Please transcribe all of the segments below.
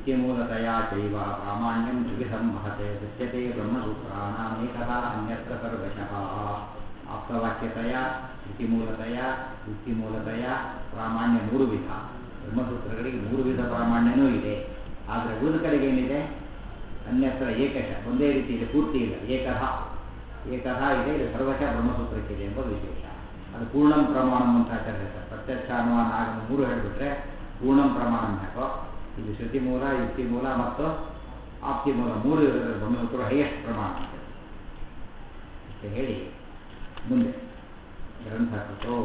ಯುಕ್ತಿಮೂಲತೆಯ ಚೈವ ಪ್ರಾಮಾಣ್ಯಂ ತ್ರಿವಿಧಂ ಮಹತೆ ದೃಶ್ಯತೆ ಬ್ರಹ್ಮಸೂತ್ರಾಣಾಮೇಕದಾ ಅನ್ಯತ್ರ ಸರ್ವಶಃ ಆಪ್ತವಾಕ್ಯತೆಯ ಯುಕ್ತಿಮೂಲತೆಯ ಯುಕ್ತಿಮೂಲತೆಯ ಪ್ರಾಮಾಣ್ಯ ಮೂರು ವಿಧ ಬ್ರಹ್ಮಸೂತ್ರಗಳಿಗೆ ಮೂರು ವಿಧ ಪ್ರಾಮಾಣ್ಯನೂ ಇದೆ ಆದರೆ ಉಳಿದ ಕಡೆಗೆ ಏನಿದೆ ಅನ್ಯತ್ರ ಏಕಶ ಒಂದೇ ರೀತಿ ಇದೆ ಪೂರ್ತಿ ಇಲ್ಲ ಏಕಧ ಏಕಧ ಇದೆ ಇದು ಸರ್ವಶಃ ಬ್ರಹ್ಮಸೂತ್ರಕ್ಕಿದೆ ಎಂಬ ವಿಶೇಷ ಅದು ಪೂರ್ಣಂ ಪ್ರಮಾಣಂ ಅಂತ ಆಚಾರ್ಯ ಹೇಳ್ತಾರೆ ಪ್ರತ್ಯಕ್ಷ ಅನುಮಾನ ಆಗಮ ಮೂರು ಹೇಳಿಬಿಟ್ರೆ ಪೂರ್ಣಂ ಪ್ರಮಾಣಂ ಹಾಕೋ ಇದು ಶ್ರುತಿ ಮೂಲ ಯುಕ್ತಿ ಮೂಲ ಮತ್ತು ಆಪ್ತಿ ಮೂಲ ಮೂರು ಇರೋದ್ರ ಬ್ರಹ್ಮಸೂತ್ರ ಹೈಯೆಸ್ಟ್ ಪ್ರಮಾಣ ಅಂತ ಹೇಳಿ ಮುಂದೆ ಗ್ರಂಥ ಕೃತೋ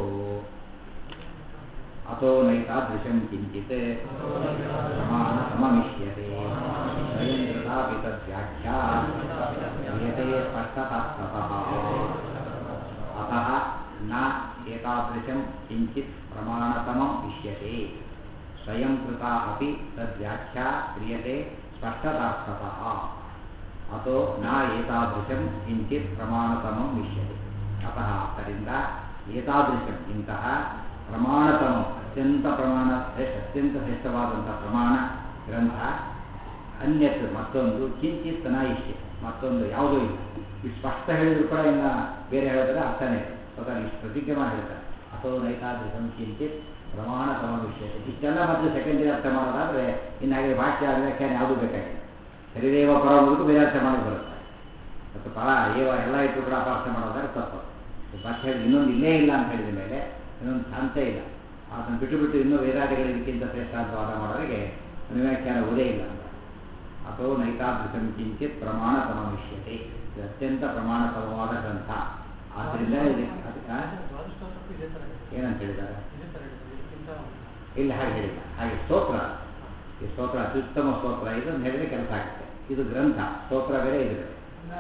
ಅಥೋ ನೈತಾದೃಶಂ ಕಿಂಚಿತ್ ಪ್ರಮಾಣ ಸಮಮಿಷ್ಯತೆ ಸ್ವಯಂ ಕೃತಾಪಿ ತದ್ವ್ಯಾಖ್ಯಾ ಕ್ರಿಯತೆ ಸ್ಪಷ್ಟತಾತ್ಮತಃ ಅತಃ ನ ಏತಾದೃಶಂ ಕಿಂಚಿತ್ ಪ್ರಮಾಣತಮಂ ಇಷ್ಯತೆ ಸ್ವಯಂ ಕೃತ ಅಪಿ ತದ್ವ್ಯಾಖ್ಯಾ ಕ್ರಿಯತೆ ಸ್ಪಷ್ಟತಾರ್ಥತಃ ಅಥೋ ನ ಏತಾದೃಶಂ ಕಿಂಚಿತ್ ಪ್ರಮಾಣತಮಂ ಇಷ್ಯತೆ ಅತಃ ಆದ್ದರಿಂದ ಏತಾದೃಶಂ ಇಂತಹ ಪ್ರಮಾಣತಮ ಅತ್ಯಂತ ಪ್ರಮಾಣ ಶ್ರೇಷ್ಠ ಅತ್ಯಂತ ಶ್ರೇಷ್ಠವಾದಂಥ ಪ್ರಮಾಣ ಗ್ರಂಥ ಅನ್ಯತ್ ಮತ್ತೊಂದು ಕಿಂಚಿತ್ ನ ಇಷ್ಯ ಮತ್ತೊಂದು ಯಾವುದೂ ಇಲ್ಲ ಈ ಸ್ಪಷ್ಟ ಹೇಳಿದ್ರು ಕೂಡ ಇನ್ನು ಬೇರೆ ಹೇಳಿದ್ರೆ ಅರ್ಥನೇ ಇಲ್ಲ ಸ್ವತಃ ಇಷ್ಟು ಪ್ರತಿಜ್ಞೆ ಮಾಡಿ ಹೇಳ್ತಾರೆ ಅಥೋ ನೈತಾದೃಶಂ ಕಿಂಚಿತ್ ಪ್ರಮಾಣತಮ ವಿಷಯ ಇಷ್ಟೆಲ್ಲ ಮತ್ತೆ ಸೆಕೆಂಡರಿ ಅರ್ಥ ಮಾಡೋದಾದ್ರೆ ಇನ್ನು ಹಾಗೆ ಭಾಷೆ ವ್ಯಾಖ್ಯಾನ ಯಾವುದೂ ಬೇಕಾಗಿಲ್ಲ ಸರಿದೇವ ಪರ ಅನ್ನೋದಕ್ಕೂ ಬೇರೆ ಅರ್ಥ ಮಾಡಿ ಬರುತ್ತೆ ಮತ್ತು ಪರ ಏವ ಎಲ್ಲ ಇಟ್ಟು ಕೂಡ ಅಪಾರ್ಥ ಮಾಡೋದಾದ್ರೆ ತಪ್ಪು ಭಾಷೆ ಹೇಳಿ ಇನ್ನೊಂದು ಇಲ್ಲೇ ಇಲ್ಲ ಅಂತ ಹೇಳಿದ ಮೇಲೆ ಇನ್ನೊಂದು ಶಾಂತ ಇಲ್ಲ ಅದನ್ನು ಬಿಟ್ಟು ಬಿಟ್ಟು ಇನ್ನೂ ವೇದಾದಿಗಳಿಗಿಂತ ಶ್ರೇಷ್ಠ ಅಂತ ವಾದ ಮಾಡೋರಿಗೆ ಅನುವ್ಯಾಖ್ಯಾನ ಉದೇ ಇಲ್ಲ ಅಂತ ಅಥೋ ನೈತಾದೃಶಂ ಕಿಂಚಿತ್ ಪ್ರಮಾಣತಮ ವಿಷ್ಯತೆ ಇದು ಅತ್ಯಂತ ಪ್ರಮಾಣತಮವಾದ ಗ್ರಂಥ ಆದ್ದರಿಂದ ಇದು ಅದು- ಆ? ಏನಂತ ಹೇಳಿದ್ದಾರೆ ಇಲ್ಲ ಹಾಗೆ ಹೇಳಿಲ್ಲ ಹಾಗೆ ಸ್ತೋತ್ರ ಈ ಸ್ತೋತ್ರ ಅತ್ಯುತ್ತಮ ಸ್ತೋತ್ರ ಇದು ಅಂತ ಹೇಳಿದ್ರೆ ಕೆಲಸ ಆಗುತ್ತೆ ಇದು ಗ್ರಂಥ ಸ್ತೋತ್ರ ಬೇರೆ ಇದು ಬೇರೆ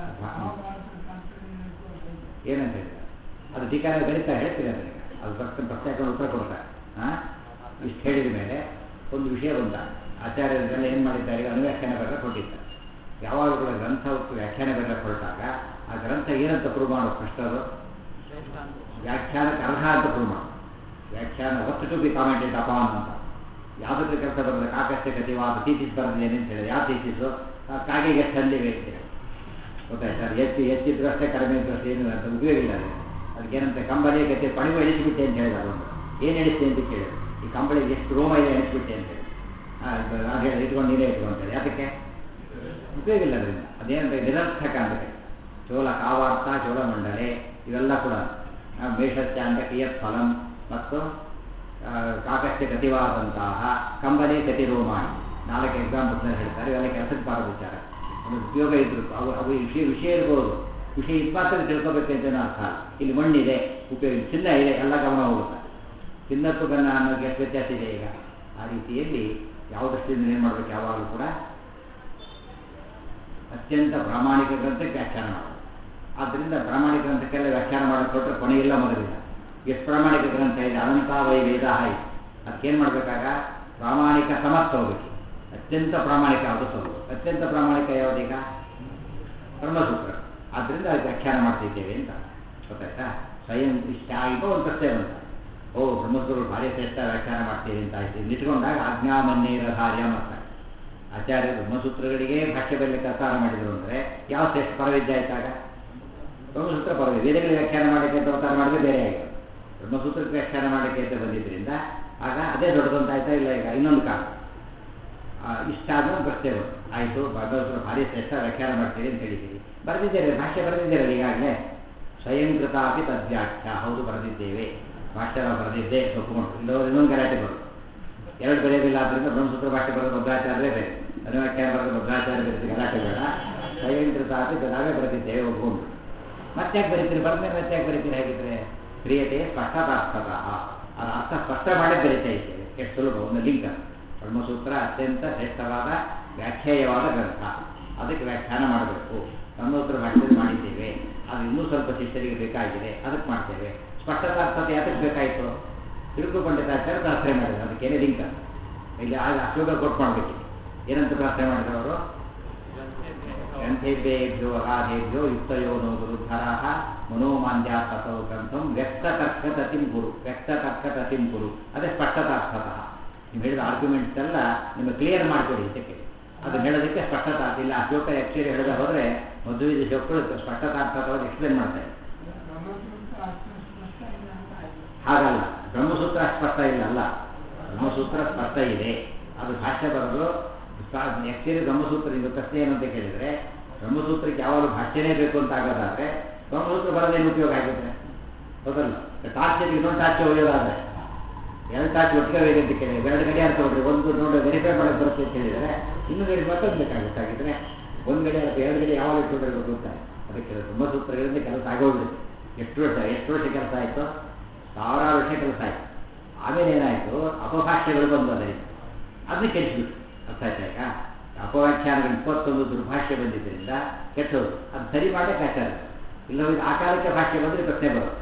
ಏನಂತ ಹೇಳಿದ್ದಾರೆ ಅದು ಟೀಕಾನೆ ಬರೀತಾ ಹೇಳ್ತೀನಿ ಅದನ್ನ ಅದು ಪ್ರಶ್ನೆ ಪ್ರಶ್ನೆ ಹಾಕೊಂಡು ಉತ್ತರ ಕೊಡ್ತಾರೆ ಹಾಂ ಇಷ್ಟು ಹೇಳಿದ ಮೇಲೆ ಒಂದು ವಿಷಯ ಬಂತ ಆಚಾರ್ಯರೆಲ್ಲ ಏನು ಮಾಡಿದ್ದಾರೆ ಅನುವ್ಯಾಖ್ಯಾನ ಬರೆದ ಕೊಟ್ಟಿದ್ದಾರೆ ಯಾವಾಗ ಕೂಡ ಗ್ರಂಥ ವ್ಯಾಖ್ಯಾನ ಬರೆದ ಹೊರಟಾಗ ಆ ಗ್ರಂಥ ಏನಂತ ಪ್ರೂವ್ ಮಾಡೋದು ಫಸ್ಟ್ ಅದು ವ್ಯಾಖ್ಯಾನಕ್ಕೆ ಅರ್ಹ ಅಂತ ಪ್ರೂವ್ ಮಾಡೋದು ವ್ಯಾಖ್ಯಾನ ವಸ್ತು ಟು ಬಿ ಕಾಮೆಂಟೆಡ್ ಅಪಾನ್ ಅಂತ ಯಾವುದಕ್ಕೆ ಕೆಲಸ ಬರ್ತದೆ ಕಾಕಸ್ಯ ಕತಿವಾದ ಥೀಸಿಸ್ ಬರೆದಿದ್ದೇನೆ ಅಂತ ಹೇಳಿದ್ರೆ ಯಾವ ಥೀಸಿಸು ಕಾಗೆಗೆ ಚಂದಿವೆ ಅಂತ ಹೇಳಿ ಗೊತ್ತಾಯ್ತು ಸರ್ ಹೆಚ್ಚು ಹೆಚ್ಚಿದ್ರು ಅಷ್ಟೇ ಕಡಿಮೆ ಇದ್ರು ಅಷ್ಟೇ ಏನು ಅಂತ ಉಪಯೋಗ ಇಲ್ಲ ಅದು ಅದಕ್ಕೆ ಏನಂತ ಕಂಬಳಿ ಗತಿ ಪಣಿವು ಎಣಿಸ್ಬಿಟ್ಟೆ ಅಂತ ಹೇಳಿದ ಅದೊಂದು ಏನು ಎಣಿಸ್ತೆ ಅಂತ ಕೇಳಿದ್ರು ಈ ಕಂಬಳಿಗೆ ಎಷ್ಟು ರೋಮ ಇದೆ ಎಣಿಸ್ಬಿಟ್ಟೆ ಅಂತ ಹೇಳಿ ನಾನು ಹೇಳಿ ಇಟ್ಕೊಂಡು ನೀನೇ ಇಟ್ಕೊಂಡು ಅಂತ ಹೇಳಿ ಅದಕ್ಕೆ ಉಪಯೋಗ ಇಲ್ಲ ಅದರಿಂದ ಅದೇನಂತ ನಿರರ್ಥಕ ಅಂದರೆ ಚೋಳ ಕಾವಾರ್ಥ ಚೋಳಮಂಡಲೆ ಇವೆಲ್ಲ ಕೂಡ ಆ, ಮೇಷತ್ಯಾಂಗ ಕಿಯತ್ ಫಲಂ ಮತ್ತು ಆ, ಕಾಕಸ್ಯ ಗತಿವಾದಂತಹ ಕಂಬನಿ ಗತಿರೋಮಾಣಿ ನಾಲ್ಕು ಎಕ್ಸಾಂಪಲ್ಸ್ ಹೇಳ್ತಾರೆ ಇವೆಲ್ಲ ಕೆಲಸಕ್ಕೆ ಬಾರೋ ವಿಚಾರ ಅದು ಉಪಯೋಗ ಇದ್ರು ಅವು ಅವು ವಿಷಯ ವಿಷಯ ಇರ್ಬೋದು ವಿಷಯ ಇಪ್ಪತ್ತಲ್ಲಿ ತಿಳ್ಕೊಬೇಕಂತ ಏನೋ ಅರ್ಥ ಅಲ್ಲ. ಇಲ್ಲಿ ಮಣ್ಣಿದೆ ಉಪಯೋಗ ಚಿನ್ನ ಇದೆ ಎಲ್ಲ ಗಮನ ಹೋಗುತ್ತೆ ಚಿನ್ನಕ್ಕೂ ಗನ್ನ ಅನ್ನೋಕ್ಕೆ ಎಷ್ಟು ವ್ಯತ್ಯಾಸ ಇದೆ ಈಗ ಆ ರೀತಿಯಲ್ಲಿ ಯಾವ ದೃಷ್ಟಿಯಿಂದ ಏನು ಮಾಡಬೇಕು ಯಾವಾಗಲೂ ಕೂಡ ಅತ್ಯಂತ ಪ್ರಾಮಾಣಿಕ ಗ್ರಂಥಕ್ಕೆ ವ್ಯಾಖ್ಯಾನ ಮಾಡೋದು ಆದ್ದರಿಂದ ಪ್ರಾಮಾಣಿಕ ಗ್ರಂಥಕ್ಕೆಲ್ಲ ವ್ಯಾಖ್ಯಾನ ಮಾಡೋದು ಕೊಟ್ಟರೆ ಕೊನೆಯಿಲ್ಲ ಮೊದಲಿಲ್ಲ ಎಷ್ಟು ಪ್ರಾಮಾಣಿಕ ಗ್ರಂಥ ಇದೆ ಅನಂತಾವೈ ವೇದ ಇದೆ ಅದಕ್ಕೇನು ಮಾಡಬೇಕಾಗ ಪ್ರಾಮಾಣಿಕ ಸಮರ್ಥ ಹೋಗ್ಬೇಕು ಅತ್ಯಂತ ಪ್ರಾಮಾಣಿಕ ಯಾವುದು ಸೌದು ಅತ್ಯಂತ ಪ್ರಾಮಾಣಿಕ ಯಾವುದೀಗ ಬ್ರಹ್ಮಸೂತ್ರ ಆದ್ದರಿಂದ ಅದಕ್ಕೆ ವ್ಯಾಖ್ಯಾನ ಮಾಡ್ತಿದ್ದೇವೆ ಅಂತ ಗೊತ್ತಾಯ್ತಾ ಸ್ವಯಂ ಇಷ್ಟ ಈಗ ಒಂದು ಪ್ರಶ್ನೆ ಬಂತ ಓ ಬ್ರಹ್ಮಸೂತ್ರರು ಭಾರಿ ಶ್ರೇಷ್ಠ ವ್ಯಾಖ್ಯಾನ ಮಾಡ್ತೀವಿ ಅಂತ ಆಯ್ತು ನಿಟ್ಕೊಂಡಾಗ ಆಜ್ಞಾಮನ್ನೇರ ಕಾರ್ಯ ಮಾಡ್ತಾರೆ ಆಚಾರ್ಯ ಬ್ರಹ್ಮಸೂತ್ರಗಳಿಗೆ ಭಾಷ್ಯ ಬರಲಿಕ್ಕೆ ಅವತಾರ ಮಾಡಿದ್ರು ಅಂದರೆ ಯಾವ ಶ್ರೇಷ್ಠ ಪರವಿದ್ಯೆ ಆಯ್ತಾಗ ಬ್ರಹ್ಮಸೂತ್ರ ಪರವಿದ್ಯೆ ವೇದಗಳಿಗೆ ವ್ಯಾಖ್ಯಾನ ಮಾಡಲಿಕ್ಕೆ ಅಂತ ಅವತಾರ ಮಾಡಿದ್ರೆ ಬೇರೆ ಆಗಿದೆ ಬ್ರಹ್ಮಸೂತ್ರಕ್ಕೆ ವ್ಯಾಖ್ಯಾನ ಮಾಡಲಿಕ್ಕೆ ಅಂತ ಬಂದಿದ್ದರಿಂದ ಆಗ ಅದೇ ದೊಡ್ಡದಂತ ಆಯ್ತಾ ಇಲ್ಲ ಈಗ ಇನ್ನೊಂದು ಕಾರಣ ಆ, ಇಷ್ಟ ಆದ್ರೂ ಒಂದು ಪ್ರಶ್ನೆ ಬಂತು ಆಯಿತು ಭಗವತ್ರು ಭಾರಿ ಶ್ರೇಷ್ಠ ವ್ಯಾಖ್ಯಾನ ಮಾಡ್ತೀರಿ ಅಂತ ಹೇಳಿದ್ದೀರಿ ಬರೆದಿದ್ದೇವೆ ಭಾಷ್ಯ ಬರೆದಿದ್ದೀರಲ್ಲ ಈಗಾಗಲೇ ಸ್ವಯಂ ಕೃತ ಅಪಿ ತದ್ವ್ಯಾಖ್ಯ ಹೌದು ಬರೆದಿದ್ದೇವೆ ಭಾಷ್ಯ ನಾವು ಬರೆದಿದ್ದೆ ಒಪ್ಪಿಕೊಂಡು ಇಲ್ಲವರು ಇನ್ನೊಂದು ಗಲಾಟೆ ಬರೋದು ಎರಡು ಬರೆಯೋದಿಲ್ಲ ಆದ್ದರಿಂದ ಬ್ರಹ್ಮಸೂತ್ರ ಭಾಷೆ ಬರೆದ ಭದ್ರಾಚಾರ್ಯರೇ ಬೇರೆ ಅನುವ್ಯಾಖ್ಯಾನ ಬರೆದ ಭದ್ರಾಚಾರ್ಯ ಬೇರೆ ಗಲಾಟೆ ಬೇಡ ಸ್ವಯಂ ಕೃತ ಅಪಿ ನಾವೇ ಬರೆದಿದ್ದೇವೆ ಒಪ್ಪಿಕೊಂಡು ಮತ್ತೆ ಯಾಕೆ ಬರೀತೀರಿ ಬರೆದ ಮೇಲೆ ಮತ್ತೆ ಯಾಕೆ ಬರೀತೀರಿ ಹಾಗಿದ್ರೆ ಕ್ರಿಯತೆ ಸ್ಪಷ್ಟತಾರ್ಥತಃ ಅದರ ಅರ್ಥ ಸ್ಪಷ್ಟ ಮಾಡೇ ಬರೀತಾ ಇದ್ದೇವೆ ಎಷ್ಟು ಸುಲಭ ಒಂದು ಲಿಂಕ್ ಬ್ರಹ್ಮಸೂತ್ರ ಅತ್ಯಂತ ಶ್ರೇಷ್ಠವಾದ ವ್ಯಾಖ್ಯಾಯವಾದ ಗ್ರಂಥ ಅದಕ್ಕೆ ವ್ಯಾಖ್ಯಾನ ಮಾಡಬೇಕು ಬ್ರಹ್ಮಸೂತ್ರ ಭಾಷೆಯಲ್ಲಿ ಮಾಡಿದ್ದೇವೆ ಅದು ಇನ್ನೂ ಸ್ವಲ್ಪ ಶಿಷ್ಯರಿಗೆ ಬೇಕಾಗಿದೆ ಅದಕ್ಕೆ ಮಾಡ್ತೇವೆ ಸ್ಪಷ್ಟತಾರ್ಥತೆ ಯಾತಕ್ಕೆ ಬೇಕಾಯಿತು ತಿಳ್ಕೊಂಡಾಚಾರ ಪ್ರಾರ್ಥನೆ ಮಾಡಿದ್ರು ಅದಕ್ಕೇನೇ ಲಿಂಕ್ ಇಲ್ಲಿ ಆಗ ಅಶೋಕ ಕೊಟ್ಟು ಮಾಡಬೇಕಿದೆ ಏನಂತ ಪ್ರಾರ್ಥನೆ ಮಾಡಿದ್ರು ಅವರು ಗ್ರಂಥೇಭ್ಯೋ ಅಗಾಧೇಭ್ಯೋ ಯುಕ್ತಯೋ ನೋ ಗುರುಧರಾಹ ಮನೋಮಾಂದ್ಯ ತಥೋ ಗ್ರಂಥಂ ವ್ಯಕ್ತತರ್ಕತತಿಂ ಗುರು ವ್ಯಕ್ತತರ್ಕತತಿಂ ಗುರು ಅದೇ ಸ್ಪಷ್ಟತಾರ್ಥತಃ ನೀವು ಹೇಳಿದ ಆರ್ಗ್ಯುಮೆಂಟ್ಸ್ ಎಲ್ಲ ನಿಮಗೆ ಕ್ಲಿಯರ್ ಮಾಡಿಕೊಡಿ ಅಂತ ಕೇಳಿ ಅದನ್ನ ಹೇಳೋದಕ್ಕೆ ಸ್ಪಷ್ಟತಾರ್ಥ ಇಲ್ಲ ಆ ಶ್ಲೋಕ ಆ್ಯಕ್ಚುಲಿ ಹೇಳದೆ ಹೋದರೆ ಮದುವೆ ಶ್ಲೋಕಗಳು ಸ್ಪಷ್ಟತಾರ್ಥವಾಗಿ ಎಕ್ಸ್ಪ್ಲೇನ್ ಮಾಡ್ತಾರೆ ಹಾಗಲ್ಲ ಬ್ರಹ್ಮಸೂತ್ರ ಸ್ಪಷ್ಟ ಇಲ್ಲ ಅಲ್ಲ ಬ್ರಹ್ಮಸೂತ್ರ ಸ್ಪಷ್ಟ ಇದೆ ಅದು ಭಾಷ್ಯ ಬರೋದು ಆ್ಯಕ್ಚುಲಿ ಬ್ರಹ್ಮಸೂತ್ರ ಈಗ ಪ್ರಶ್ನೆ ಏನು ಅಂತ ಕೇಳಿದರೆ ಬ್ರಹ್ಮಸೂತ್ರಕ್ಕೆ ಯಾವಾಗಲೂ ಭಾಷ್ಯನೇ ಬೇಕು ಅಂತ ಆಗೋದಾದರೆ ಬ್ರಹ್ಮಸೂತ್ರ ಬರೋದೇನು ಉಪಯೋಗ ಆಗುತ್ತೆ ಹೌದಲ್ಲ ಟಾರ್ಚ್ ಇನ್ನೊಂದು ಟಾರ್ಚ್ ಒಯ್ಯೋದಾದ್ರೆ ಎರಡು ಟಾರ್ಚ್ ಒಟ್ಟಿಗೆ ಒಯ್ದು ಅಂತ ಕೇಳಿ ಎರಡು ಗಡಿಯಾರ ತಗೊಂಡ್ರಿ ಒಂದು ನೋಡಿ ವೆರಿಫೈ ಮಾಡಕ್ಕೆ ಬರುತ್ತೆ ಅಂತ ಹೇಳಿದರೆ ಇನ್ನೂ ಗಡಿ ಮತ್ತೊಂದು ಬೇಕಾಗುತ್ತಾಗಿದ್ರೆ ಒಂದು ಗಡಿ ಅಥವಾ ಎರಡು ಗಡಿ ಯಾವಾಗ ಇಟ್ಕೊಂಡಿರ್ಬೇಕು ಅಂತ ಅದಕ್ಕೆ ಬ್ರಹ್ಮಸೂತ್ರಗಳಿಂದ ಕೆಲಸ ಆಗೋಗ್ಬಿಡುತ್ತೆ ಎಷ್ಟು ವರ್ಷ ಎಷ್ಟು ವರ್ಷ ಕೆಲಸ ಆಯಿತು ಸಾವಿರಾರು ವರ್ಷ ಕೆಲಸ ಆಯಿತು ಆಮೇಲೆ ಏನಾಯಿತು ಅಪಭಾಷ್ಯಗಳು ಬಂದು ಅದರಿಂದ ಅದನ್ನ ಕೆಡಿಸ್ಬಿಟ್ಟು ಅರ್ಥ ಆಯ್ತಾ ಈಗ ಅಪವ್ಯಾಖ್ಯಾನಗಳು ಇಪ್ಪತ್ತೊಂದು ದುರ್ಭಾಷ್ಯ ಬಂದಿದ್ದರಿಂದ ಕೆಟ್ಟವರು ಅದು ಸರಿ ಮಾಡಕ್ಕೆ ಆಚಾರ ಇಲ್ಲವರಿಗೆ ಆ ಕಾಲಕ್ಕೆ ಭಾಷ್ಯ ಬಂದರೆ ಪ್ರಶ್ನೆ ಬರೋದು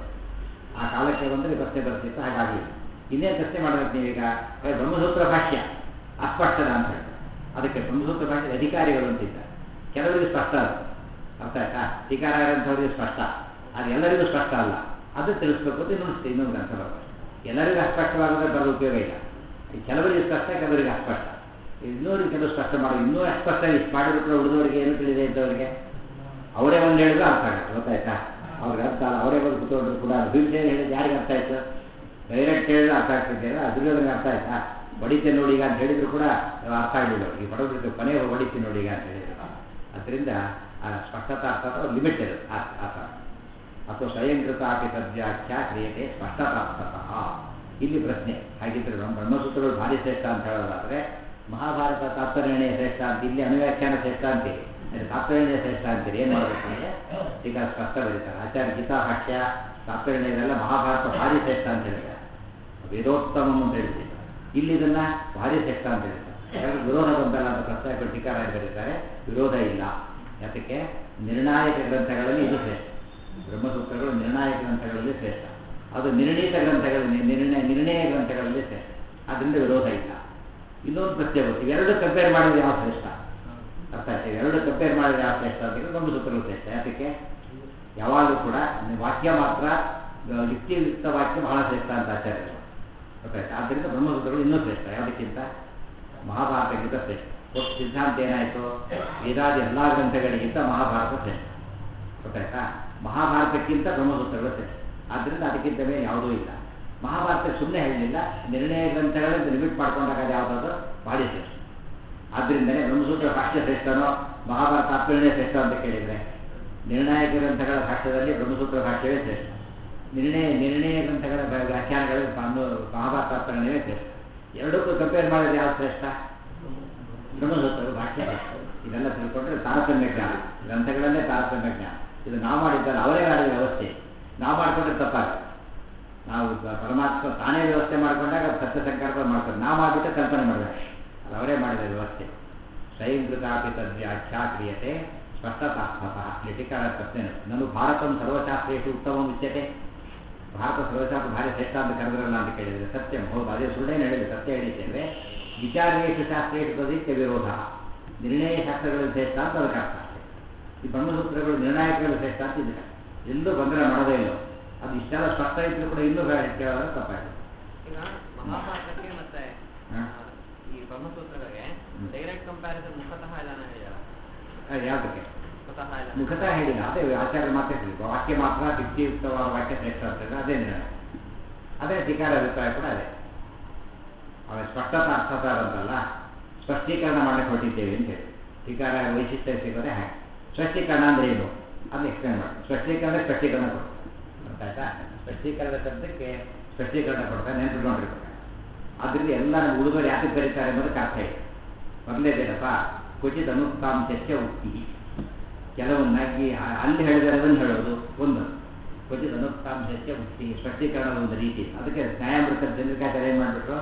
ಆ ಕಾಲಕ್ಕೆ ಬಂದರೆ ಪ್ರಶ್ನೆ ಬರ್ತಿತ್ತು ಹಾಗಾಗಿ ಇನ್ನೇನು ಪ್ರಶ್ನೆ ಮಾಡಬೇಕು ನೀವೀಗ ಏ, ಬ್ರಹ್ಮಸೂತ್ರ ಭಾಷ್ಯ ಅಸ್ಪಷ್ಟದ ಅಂತ ಹೇಳ್ತಾರೆ ಅದಕ್ಕೆ ಬ್ರಹ್ಮಸೂತ್ರ ಭಾಷೆ ಅಧಿಕಾರಿಗಳು ಅಂತಿದ್ದಾರೆ ಕೆಲವರಿಗೆ ಸ್ಪಷ್ಟ ಅದು ಅರ್ಥ ಆಯ್ತಾ ಟೀಕಾರಾಯರಂಥವ್ರಿಗೆ ಸ್ಪಷ್ಟ ಅದು ಎಲ್ಲರಿಗೂ ಸ್ಪಷ್ಟ ಅಲ್ಲ ಅದು ತಿಳಿಸ್ಬೇಕು ಅಂತ ಇನ್ನೊಂದು ಇನ್ನೊಂದು ಗ್ರಂಥ ಬರ್ತದೆ ಎಲ್ಲರಿಗೂ ಅಸ್ಪಷ್ಟವಾಗದೆ ಬರೋ ಉಪಯೋಗ ಇಲ್ಲ ಈ ಕೆಲವರಿಗೆ ಸ್ಪಷ್ಟ ಕೆಲವರಿಗೆ ಅಸ್ಪಷ್ಟ ಇನ್ನೂರಿಗೆ ಕೆಲವು ಸ್ಪಷ್ಟ ಮಾಡಿ ಇನ್ನೂ ಅಸ್ಪಷ್ಟ ಇಷ್ಟು ಮಾಡಿಬಿಟ್ರೆ ಉಳಿದವರಿಗೆ ಏನು ತಿಳಿದೆ ಇದ್ದವರಿಗೆ ಅವರೇ ಒಂದು ಹೇಳಿದ್ರು ಅರ್ಥ ಆಗುತ್ತೆ ಗೊತ್ತಾಯ್ತಾ ಅವ್ರಿಗೆ ಅರ್ಥ ಅಲ್ಲ ಅವರೇ ಬಂದು ಕೂತ್ಕೊಂಡ್ರು ಕೂಡ ಭೀಮಸೇನ ಹೇಳಿದ್ದು ಯಾರಿಗೆ ಅರ್ಥ ಆಯ್ತು ಡೈರೆಕ್ಟ್ ಹೇಳಿದ್ರೆ ಅರ್ಥ ಆಗ್ತಿದ್ದೀರ ದುರ್ಯೋಧನಿಗೆ ಅರ್ಥ ಆಯ್ತಾ ಬಡಿತೆ ನೋಡಿ ಈಗ ಅಂತ ಹೇಳಿದ್ರು ಕೂಡ ಅರ್ಥ ಆಗಲಿಲ್ಲ ಅವ್ರಿಗೆ ಬಡವರಿಗೆ ಕೊನೆಗೆ ಬಡಿತೆ ನೋಡಿ ಈಗ ಅಂತ ಹೇಳಿದ್ರು ಅದರಿಂದ ಆ ಸ್ಪಷ್ಟತಾ ಅರ್ಥ ಲಿಮಿಟ್ ಇರುತ್ತೆ ಆ ಆ ಥರ ಅಥವಾ ಸ್ವಯಂಕೃತ ಅಪಿ ತದ್ವ್ಯಾಖ್ಯ ಕ್ರಿಯತೆ ಸ್ಪಷ್ಟತಾರ್ಥತಃ ಇಲ್ಲಿ ಪ್ರಶ್ನೆ ಹಾಗಿದ್ರೆ ಬ್ರಹ್ಮ ಬ್ರಹ್ಮಸೂತ್ರಗಳು ಭಾರಿ ಶ್ರೇಷ್ಠ ಅಂತ ಹೇಳೋದಾದ್ರೆ ಮಹಾಭಾರತ ತಾತ್ಪರ್ಯಣೆ ಶ್ರೇಷ್ಠ ಅಂತ ಇಲ್ಲಿ ಅನುವ್ಯಾಖ್ಯಾನ ಶ್ರೇಷ್ಠ ಅಂತೀರಿ ಅಲ್ಲಿ ತಾತ್ಪರ್ಯಣೆ ಶ್ರೇಷ್ಠ ಅಂತೀರಿ ಏನು ಮಾಡಬೇಕಂದ್ರೆ ಈಗ ಸ್ಪಷ್ಟ ಬರೀತಾರೆ ಆಚಾರ್ಯ ಗೀತಾ ಭಾಷ್ಯ ತಾತ್ಪರ್ಯಣೆಲ್ಲ ಮಹಾಭಾರತ ಭಾರಿ ಶ್ರೇಷ್ಠ ಅಂತ ಹೇಳ್ತಾರೆ ವೇದೋತ್ತಮ ಅಂತ ಹೇಳ್ತೀವಿ ಇಲ್ಲಿ ಇದನ್ನ ಭಾರಿ ಶ್ರೇಷ್ಠ ಅಂತ ಹೇಳ್ತಾರೆ ಯಾಕಂದ್ರೆ ವಿರೋಧ ಬಂದಲ್ಲ ಅಂತ ಪ್ರಸ್ತಾವ ಟೀಕಾರ ಬರೀತಾರೆ ವಿರೋಧ ಇಲ್ಲ ಯಾತಕ್ಕೆ ನಿರ್ಣಾಯಕ ಗ್ರಂಥಗಳಲ್ಲಿ ಇದು ಶ್ರೇಷ್ಠ ಬ್ರಹ್ಮಸೂತ್ರಗಳು ನಿರ್ಣಾಯಕ ಗ್ರಂಥಗಳಲ್ಲಿ ಶ್ರೇಷ್ಠ ಅದು ನಿರ್ಣೀತ ಗ್ರಂಥಗಳಲ್ಲಿ ನಿರ್ಣಯ ನಿರ್ಣಯ ಗ್ರಂಥಗಳಲ್ಲಿ ಶ್ರೇಷ್ಠ ಅದರಿಂದ ವಿರೋಧ ಇಲ್ಲ ಇನ್ನೊಂದು ಪ್ರಶ್ನೆ ಬರ್ತೀವಿ ಎರಡು ಕಂಪೇರ್ ಮಾಡಿದ್ರೆ ಯಾವ ಶ್ರೇಷ್ಠ ಅರ್ಥ ಆಯ್ತು ಎರಡು ಕಂಪೇರ್ ಮಾಡಿದ್ರೆ ಯಾವ ಶ್ರೇಷ್ಠ ಅಂತ ಬ್ರಹ್ಮಸೂತ್ರಗಳು ಶ್ರೇಷ್ಠ ಯಾತಕ್ಕೆ ಯಾವಾಗಲೂ ಕೂಡ ವಾಕ್ಯ ಮಾತ್ರ ಆ, ಯುಕ್ತಿಯುಕ್ತ ವಾಕ್ಯ ಬಹಳ ಶ್ರೇಷ್ಠ ಅಂತ ಆಚಾರ್ಯರು ಗೊತ್ತಾಯ್ತು ಆದ್ದರಿಂದ ಬ್ರಹ್ಮಸೂತ್ರಗಳು ಇನ್ನೂ ಶ್ರೇಷ್ಠ ಯಾವುದಕ್ಕಿಂತ ಮಹಾಭಾರತಕ್ಕಿಂತ ಶ್ರೇಷ್ಠ ಒಟ್ಟು ಸಿದ್ಧಾಂತ ಏನಾಯಿತು ವೇದಾದಿ ಎಲ್ಲ ಗ್ರಂಥಗಳಿಗಿಂತ ಮಹಾಭಾರತ ಶ್ರೇಷ್ಠ ಗೊತ್ತಾಯ್ತಾ ಮಹಾಭಾರತಕ್ಕಿಂತ ಬ್ರಹ್ಮಸೂತ್ರಗಳು ಶ್ರೇಷ್ಠ ಆದ್ದರಿಂದ ಅದಕ್ಕಿಂತ ಮೇಲೆ ಯಾವುದೂ ಇಲ್ಲ ಮಹಾಭಾರತ ಸುಮ್ಮನೆ ಹೇಳಲಿಲ್ಲ ನಿರ್ಣಯ ಗ್ರಂಥಗಳಿಂದ ಲಿಮಿಟ್ ಮಾಡ್ಕೊಂಡಾಗ ಅದು ಯಾವುದಾದ್ರು ಭಾರಿ ಶ್ರೇಷ್ಠ ಆದ್ದರಿಂದಲೇ ಬ್ರಹ್ಮಸೂತ್ರ ಭಾಷ್ಯ ಶ್ರೇಷ್ಠನೋ ಮಹಾಭಾರತ ಅಪ್ಪಣೆ ಶ್ರೇಷ್ಠ ಅಂತ ಕೇಳಿದರೆ ನಿರ್ಣಾಯಕ ಗ್ರಂಥಗಳ ಭಾಷ್ಯದಲ್ಲಿ ಬ್ರಹ್ಮಸೂತ್ರ ಭಾಷ್ಯವೇ ಶ್ರೇಷ್ಠ ನಿರ್ಣಯ ನಿರ್ಣಯ ಗ್ರಂಥಗಳ ವ್ಯಾ- ವ್ಯಾಖ್ಯಾನಗಳು ಕಾನು- ಮಹಾಭಾರತ ಅಪ್ಪಣೆಯವೇ ಶ್ರೇಷ್ಠ ಎರಡಕ್ಕೂ ಕಂಪೇರ್ ಮಾಡಿದ್ರೆ ಯಾವ್ದು ಶ್ರೇಷ್ಠ ಬ್ರಹ್ಮಸೂತ್ರಗಳು ಭಾಷ್ಯ ಶ್ರೇಷ್ಠ ಇದೆಲ್ಲ ತಿಳ್ಕೊಂಡ್ರೆ ತಾರತಮ್ಯ ಜ್ಞಾನ ಗ್ರಂಥಗಳಲ್ಲೇ ತಾರತಮ್ಯ ಜ್ಞಾನ ಇದು ನಾವು ಮಾಡಿದ್ದಲ್ಲ ಅವರೇ ಮಾಡಿದ ವ್ಯವಸ್ಥೆ ನಾವು ಮಾಡಿಕೊಂಡ್ರೆ ತಪ್ಪಾಗುತ್ತೆ ನಾವು ಬ- ಪರಮಾತ್ಮ ತಾನೇ ವ್ಯವಸ್ಥೆ ಮಾಡಿಕೊಂಡಾಗ ಅದು ಸತ್ಯ ಸಂಕಲ್ಪ ಮಾಡ್ತಾರೆ ನಾವು ಮಾಡಿಬಿಟ್ಟು ಕಲ್ಪನೆ ಮಾಡಬೇಕು ಅದು ಅವರೇ ಮಾಡಿದ ವ್ಯವಸ್ಥೆ ಸ್ವಯಂಕೃತಾಪಿ ತದ್ವ್ಯಾಖ್ಯಾ ಕ್ರಿಯತೆ ಸ್ಪಷ್ಟತಾತ್ಮತಃ ಲಿಟಿಕಾರ ಪ್ರಶ್ನೆ ನಾನು ಭಾರತಂ ಸರ್ವಶಾಸ್ತ್ರೇಷು ಉತ್ತಮ ಮುಚ್ಯತೆ ಭಾರತ ಸರ್ವಶಾಸ್ತ್ರ ಭಾರಿ ಶ್ರೇಷ್ಠ ಅಂತ ಕರೆದ್ರಲ್ಲ ಅಂತ ಕೇಳಿದರೆ ಸತ್ಯಂ ಹೌದು ಅದೇ ಸುಳ್ಳೇನು ಹೇಳಿದೆ ಸತ್ಯ ಹೇಳಿದ್ದೇವೆ ವಿಚಾರೇಶು ಶಾಸ್ತ್ರೇಷು ತದಿತ್ಯ ವಿರೋಧ ನಿರ್ಣಯ ಶಾಸ್ತ್ರಗಳಲ್ಲಿ ಶ್ರೇಷ್ಠ ಅಂತ ಅದಕ್ಕೆ ಅರ್ಥ ಈ ಬ್ರಹ್ಮಸೂತ್ರಗಳು ನಿರ್ಣಾಯಕಗಳು ಶ್ರೇಷ್ಠ ಅಂತ ಇದ್ದಾರೆ ಎಲ್ಲೂ ಗೊಂದಲ ಮಾಡೋದೇ ಇಲ್ಲ ಅದು ಇಷ್ಟೆಲ್ಲ ಸ್ಪಷ್ಟ ಇದ್ರೂ ಕೂಡ ಇನ್ನೂ ಕೇಳೋದ್ರೆ ತಪ್ಪಾಗಿದೆ ಈಗ ಮಹಾಭಾರತಕ್ಕೆ ಮತ್ತೆ ಹ. ಆ, ಈ ಬ್ರಹ್ಮಸೂತ್ರಗಳಿಗೆ ಹ್ಮ್. ಡೈರೆಕ್ಟ್ ಕಂಪ್ಯಾರಿಸನ್ ಮುಖತಃ ಎಲ್ಲಾನ ಹೇಳ್ಯಾರ ಅದು ಯಾವುದಕ್ಕೆ ಮುಖತಃ ಎಲ್ಲ ಮುಖತಃ ಹೇಳಿಲ್ಲ ಅದೇ ಆಚಾರ್ಯ ಮಾತ್ರ ಹೇಳಿದ್ರು ವಾಕ್ಯ ಮಾತ್ರ ಯುಕ್ತಿಯುಕ್ತವಾದ ವಾಕ್ಯ ಶ್ರೇಷ್ಠ ಅಂತ ಹೇಳಿದ್ರೆ ಅದೇ ನಿರ್ಣಯ ಅದೇ ಧಿಕಾರ ಅಭಿಪ್ರಾಯ ಕೂಡ ಅದೇ ಅವರ ಸ್ಪಷ್ಟತ ಅರ್ಥತ ಅಂತಲ್ಲ ಸ್ಪಷ್ಟೀಕರಣ ಮಾಡಕ್ಕೆ ಹೊರಟಿದ್ದೇವೆ ಅಂತ ಹೇಳಿ ಧಿಕಾರ ವೈಶಿಷ್ಟ್ಯ ಸಿಗೋದೇ ಹಾಗೆ ಸ್ಪಷ್ಟೀಕರಣ ಅಂದ್ರೆ ಏನು ಅದನ್ನ ಎಕ್ಸ್ಪ್ಲೇನ್ ಮಾಡಿ ಸ್ಪಷ್ಟೀಕರಣ ಸ್ಪಷ್ಟೀಕರಣ ಕೊಡ್ತಾರೆ ಅರ್ಥ ಆಯ್ತಾ ಸ್ಪಷ್ಟೀಕರಣ ಶಬ್ದಕ್ಕೆ ಸ್ಪಷ್ಟೀಕರಣ ಕೊಡ್ತಾರೆ ನೆನಪಿಟ್ಕೊಂಡಿರ್ಬೇಕು ಆದ್ದರಿಂದ ಎಲ್ಲ ನಮ್ಮ ಹುಡುಗರು ಯಾಕೆ ಕರೀತಾರೆ ಅನ್ನೋದಕ್ಕೆ ಅರ್ಥ ಇದೆ ಮೊದಲೇದೇನಪ್ಪ ಕ್ವಚಿತ್ ಅನುಕ್ತಾಂಶಸ್ಯ ಉಕ್ತಿ ಕೆಲವನ್ನ ಈ ಆ- ಅಲ್ಲಿ ಹೇಳಿದರೆ ಅದನ್ನು ಹೇಳೋದು ಒಂದು ಕ್ವಚಿತ್ ಅನುಕ್ತಾಂಶಸ್ಯ ಉಕ್ತಿ ಸ್ಪಷ್ಟೀಕರಣದ ಒಂದು ರೀತಿ ಅದಕ್ಕೆ ನ್ಯಾಯಾಮೃತ ಚಂದ್ರಿಕಾಚಾರ್ಯ ಏನು ಮಾಡಿಬಿಟ್ರು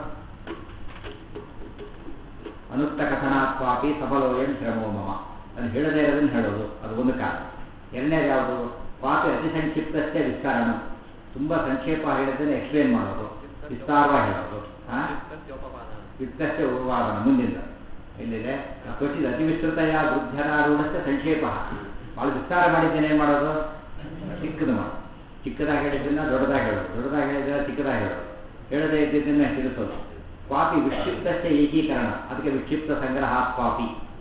ಅನುಕ್ತ ಕಥನಾತ್ವಾಪಿ ಸಫಲೋಯಂ ಶ್ರಮೋ ಮಮ ಅದು ಹೇಳದೇ ಇರೋದನ್ನು ಹೇಳೋದು ಅದು ಒಂದು ಕಾರಣ ಎರಡನೇದು ಯಾವುದು ಪಾಪಿ ಅತಿ ಸಂಕ್ಷಿಪ್ತಸ್ಯ ವಿಸ್ತರಣ ತುಂಬ ಸಂಕ್ಷೇಪ ಹೇಳಿದ್ದನ್ನು ಎಕ್ಸ್ಪ್ಲೇನ್ ಮಾಡೋದು ವಿಸ್ತಾರವಾಗಿ ಹೇಳೋದು ಹಾಂ ಯುಕ್ತಸ್ಯೋಪಪಾದನ. ಯುಕ್ತಸ್ಯ ಉಪವಾದನ ಮುಂದಿನ ಎಲ್ಲಿದೆ ಕ್ವಚಿತ್ ಅತಿ ವಿಸ್ತೃತಯ ಬುದ್ಧನಾರೂಢಸ್ಯ ಸಂಕ್ಷೇಪ ಭಾಳ ವಿಸ್ತಾರ ಮಾಡಿದ್ದೇನೆ ಏನು ಮಾಡೋದು ಚಿಕ್ಕದು ಮಾಡೋದು ಚಿಕ್ಕದಾಗಿ ಹೇಳಿದ್ದನ್ನ ದೊಡ್ಡದಾಗಿ ಹೇಳೋದು ದೊಡ್ಡದಾಗಿ ಹೇಳಿದ್ದನ್ನ ಚಿಕ್ಕದಾಗಿ ಹೇಳೋದು ಹೇಳದೇ ಇದ್ದಿದ್ದನ್ನ ತಿಳಿಸೋದು ಕ್ವಾಪಿ ವಿಕ್ಷಿಪ್ತಸ್ಯ ಏಕೀಕರಣ ಅದಕ್ಕೆ ವಿಕ್ಷಿಪ್ತ ಸಂಗ್ರಹ ಕ್ವಾಪಿ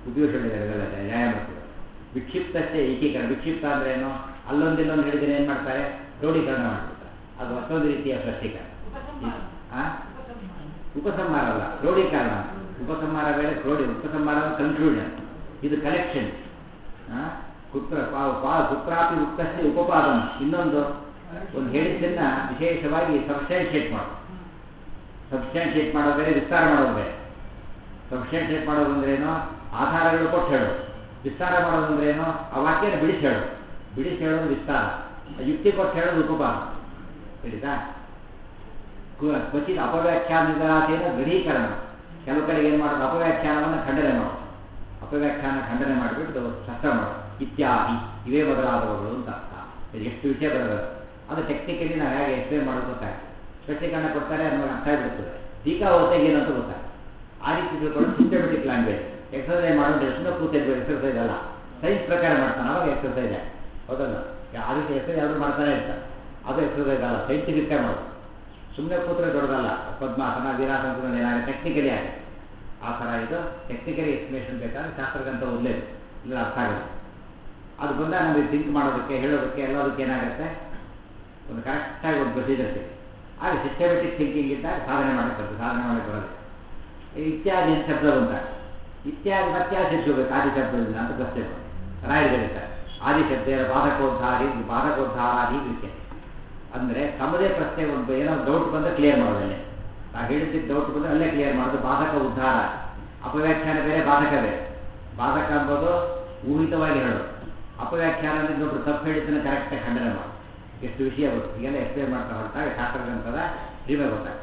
ಉಪಯೋಗ ಹೇಳಿದ್ದಾರೆ ನ್ಯಾಯಮೂರ್ತಿಗಳು ವಿಕ್ಷಿಪ್ತಕ್ಕೆ ಏಕೀಕರಣ ವಿಕ್ಷಿಪ್ತ ಅಂದ್ರೆ ಏನು ಅಲ್ಲೊಂದು ಇಲ್ಲೊಂದು ಹೇಳಿದ್ರೆ ಏನು ಮಾಡ್ತಾರೆ ಕ್ರೋಢೀಕರಣ ಮಾಡ್ಬಿಡ್ತಾರೆ ಅದು ಮತ್ತೊಂದು ರೀತಿಯ ಸ್ಪಷ್ಟೀಕರಣ ಆ? ಉಪಸಂಹಾರ ಅಲ್ಲ ಕ್ರೋಢೀಕರಣ ಉಪಸಂಹಾರ ಬೇರೆ ಕ್ರೋಢಿ ಉಪಸಂಹಾರ ಕನ್ಕ್ಲೂಷನ್ ಇದು ಕಲೆಕ್ಷನ್ ಕುತ್ರ ಪಾ- ಪಾ ಕುತ್ರಾಪಿ ಉಕ್ತಕ್ಕೆ ಉಪಪಾದನ ಇನ್ನೊಂದು ಒಂದು ಹೇಳಿದ್ದನ್ನ ವಿಶೇಷವಾಗಿ ಸಬ್ಸ್ಟ್ಯಾನ್ಶಿಯೇಟ್ ಮಾಡೋದು ಸಬ್ಸ್ಟ್ಯಾನ್ಶಿಯೇಟ್ ಮಾಡೋದು ಬೇರೆ ವಿಸ್ತಾರ ಮಾಡೋದು ಬೇರೆ ಸಬ್ಸ್ಟ್ಯಾನ್ಶಿಯೇಟ್ ಮಾಡೋದು ಅಂದ್ರೇನು ಆಧಾರಗಳು ಕೊಟ್ಟು ಹೇಳೋದು ವಿಸ್ತಾರ ಮಾಡೋದು ಅಂದ್ರೇನು ಆ ವಾಕ್ಯನ ಬಿಡಿಸಿ ಹೇಳೋದು ಬಿಡಿಸಿ ಹೇಳೋದು ವಿಸ್ತಾರ ಯುಕ್ತಿ ಕೊಟ್ಟು ಹೇಳೋದು ಉಪಪಾದನ ಹೇಳಿದಾ ಕು- ಕ್ವಚಿತ್ ಅಪವ್ಯಾಖ್ಯಾನಿಗಳಾದೇನ ದೃಢೀಕರಣ ಕೆಲವು ಕಡೆಗೆ ಏನು ಮಾಡೋದು ಅಪವ್ಯಾಖ್ಯಾನವನ್ನು ಖಂಡನೆ ಮಾಡೋದು ಅಪವ್ಯಾಖ್ಯಾನ ಖಂಡನೆ ಮಾಡಿಬಿಟ್ಟು ಶಸ್ತ್ರ ಮಾಡೋದು ಇತ್ಯಾದಿ ಇವೇ ಮೊದಲಾದವುಗಳು ಅಂತ ಅರ್ಥ ಇದು ಎಷ್ಟು ವಿಷಯ ಬರೋದು ಅದು ಟೆಕ್ನಿಕಲಿ ನಾವು ಹೇಗೆ ಎಕ್ಸ್ಪ್ಲೇನ್ ಮಾಡೋದು ಗೊತ್ತಾಗ್ತದೆ ಸ್ಪಷ್ಟೀಕರಣ ಕೊಡ್ತಾರೆ ನಮಗೆ ಅರ್ಥ ಆಗಿಬಿಡ್ತದೆ ಟೀಕಾ ಓದ್ತಾಗ ಏನಂತ ಗೊತ್ತಾಗ್ತದೆ ಆ ರೀತಿ ತಿಳ್ಕೊಂಡು ಸಿಸ್ಟಮೆಟಿಕ್ ಲ್ಯಾಂಗ್ವೇಜ್ ಎಕ್ಸರ್ಸೈಸ್ ಮಾಡೋದು ಎಷ್ಟು ಕೂತಿರ್ಬೇಕು ಎಕ್ಸರ್ಸೈಸ್ ಅಲ್ಲ ಸೈನ್ಸ್ ಪ್ರಕಾರ ಮಾಡ್ತಾನೆ ಅವಾಗ ಎಕ್ಸರ್ಸೈಸ್ ಹೌದಲ್ಲ ಆ ರೀತಿ ಎಕ್ಸರ್ಸೈಸ್ ಯಾರು ಮಾಡ್ತಾನೆ ಇರ್ತಾರೆ ಅದು ಎಕ್ಸರ್ಸೈಸ್ ಅಲ್ಲ ಸೈಂಟಿಫಿಕ್ ಮಾಡೋದು ಸುಮ್ಮನೆ ಕೂತ್ರೆ ದೊಡ್ಡದಲ್ಲ ಪದ್ಮಾಸನ ವೀರಾಸನ ಏನಾಗುತ್ತೆ ಟೆಕ್ನಿಕಲಿ ಆಗಿದೆ ಆ ಥರ ಇದು ಟೆಕ್ನಿಕಲಿ ಎಕ್ಸ್ಪ್ಲೇಷನ್ ಬೇಕಾದ್ರೆ ಶಾಸ್ತ್ರಗಂತ ಓದಲೇದು ಇಲ್ಲ ಅರ್ಥ ಆಗುತ್ತೆ ಅದು ಬಂದಾಗ ನಮಗೆ ಥಿಂಕ್ ಮಾಡೋದಕ್ಕೆ ಹೇಳೋದಕ್ಕೆ ಎಲ್ಲದಕ್ಕೆ ಏನಾಗುತ್ತೆ ಒಂದು ಕರೆಕ್ಟಾಗಿ ಒಂದು ಪ್ರೊಸೀಜರ್ ಇದೆ ಆಗ ಸಿಸ್ಟಮೆಟಿಕ್ ಥಿಂಕಿಂಗ್ ಇದ್ದಾಗ ಸಾಧನೆ ಮಾಡಕ್ಕೆ ಬರ್ತದೆ ಸಾಧನೆ ಮಾಡಕ್ಕೆ ಬರೋದು ಈ ಇತ್ಯಾದಿ ಅಂತ ಶಬ್ದ ಬಂತ ಇತ್ಯಾದಿ ಮತ್ತೆ ಸೇರಿಸಬೇಕು ಆದಿ ಶಬ್ದದಿಂದ ಅಂತ ಪ್ರಶ್ನೆ ಬಂತು ರಾಯರು ಹೇಳ್ತಾರೆ ಆದಿ ಶಬ್ದ ಬಾಧಕೋದ್ಧಾರಿ ಬಾಧಕೋದ್ಧಾರಾದಿ ವಿಷಯ ಅಂದರೆ ತಮ್ಮದೇ ಪ್ರಶ್ನೆ ಒಂದು ಏನೋ ಡೌಟ್ ಬಂದರೆ ಕ್ಲಿಯರ್ ಮಾಡೋದಲ್ಲೇ ನಾವು ಹೇಳಿದ್ದಕ್ಕೆ ಡೌಟ್ ಬಂದರೆ ಅಲ್ಲೇ ಕ್ಲಿಯರ್ ಮಾಡೋದು ಬಾಧಕ ಉದ್ಧಾರ ಅಪವ್ಯಾಖ್ಯಾನ ಬೇರೆ ಬಾಧಕ ಬೇರೆ ಬಾಧಕ ಅಂಬೋದು ಊಹಿತವಾಗಿ ಹೇಳೋದು ಅಪವ್ಯಾಖ್ಯಾನ ಅಂದ್ರೆ ಇನ್ನೊಬ್ರು ತಪ್ಪು ಹೇಳಿದ್ದನ್ನು ಕರೆಕ್ಟಾಗಿ ಖಂಡನೆ ಮಾಡೋದು ಎಷ್ಟು ವಿಷಯ ಬರುತ್ತೆ ಹೀಗೆಲ್ಲ ಎಕ್ಸ್ಪ್ಲೇನ್ ಮಾಡ್ತಾ ಹೊರಟಾಗ ಶಾಸ್ತ್ರಗ್ರಂಥದ ಹಿರಿಮೆ ಗೊತ್ತಾಗ್ತದೆ